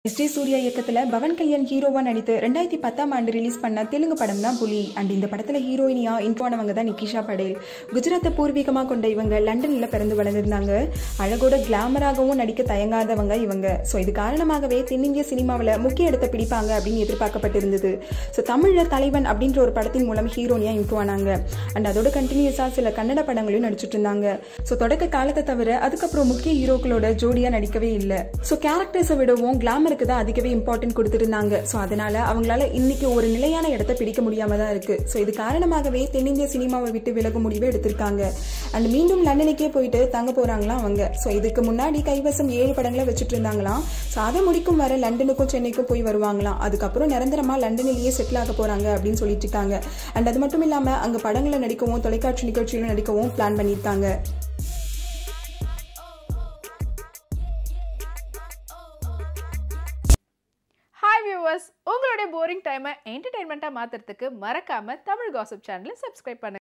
S J Surya இயக்கத்தில் பவன் கையன் ஹீரோவா நடித்து ரெண்டாயிரத்தி பத்தாம் ஆண்டு ரிலீஸ் பண்ண தெலுங்கு படம் தான் புலி அண்ட் இந்த படத்தில் ஹீரோயினியா இன்பானவங்க தான் நிகிஷா படேல் குஜராத்தை பூர்வீகமாக கொண்ட இவங்க லண்டனில் பிறந்து வளர்ந்திருந்தாங்க அழகோட கிளாமராகவும் நடிக்க தயங்காதவங்க இவங்க ஸோ இது காரணமாகவே தென்னிந்திய சினிமாவில் முக்கிய இடத்தை பிடிப்பாங்க அப்படின்னு எதிர்பார்க்கப்பட்டிருந்தது ஸோ தமிழில் தலைவன் அப்படின்ற ஒரு படத்தின் மூலம் ஹீரோனியாக இம்ப்ரூவ் ஆனாங்க அண்ட் அதோட கண்டினியூஸாக சில கன்னட படங்களையும் நடிச்சிட்டு இருந்தாங்க ஸோ தொடக்க காலத்தை தவிர அதுக்கப்புறம் முக்கிய ஹீரோக்களோட ஜோடியாக நடிக்கவே இல்லை ஸோ கேரக்டர்ஸை விடவும் கிளாமருக்கு தான் அதிகவே இம்பார்ட்டன்ட் கொடுத்துருந்தாங்க ஸோ அதனால அவங்களால இன்னைக்கு ஒரு நிலையான இடத்தை பிடிக்க முடியாம தான் இருக்கு ஸோ இது காரணமாகவே தென்னிந்திய சினிமாவை விட்டு விலகும் முடிவை எடுத்திருக்காங்க அண்ட் மீண்டும் லண்டனுக்கே போயிட்டு தங்க போறாங்களாம் அவங்க ஸோ இதுக்கு முன்னாடி கைவசம் ஏழு படங்களை வச்சுட்டு இருந்தாங்களாம் ஸோ அதை முடிக்கும் வர லண்டனுக்கும் சென்னைக்கும் போய் வருவாங்களாம் அதுக்கப்புறம் நிரந்தரமா லண்டனிலேயே செட்டில் ஆக போறாங்க அப்படின்னு சொல்லிட்டு இருக்காங்க அண்ட் அது மட்டும் இல்லாம அங்க படங்களை நடிக்கவும் தொலைக்காட்சி நிகழ்ச்சியிலும் நடிக்கவும் பிளான் பண்ணியிருக்காங்க ஹாய் வியூவர்ஸ் உங்களுடைய போரிங் டைமை என்டர்டைன்மெண்ட்டாக மாற்றுறதுக்கு மறக்காமல் தமிழ் காசிப் சேனலை சப்ஸ்கிரைப் பண்ணுங்க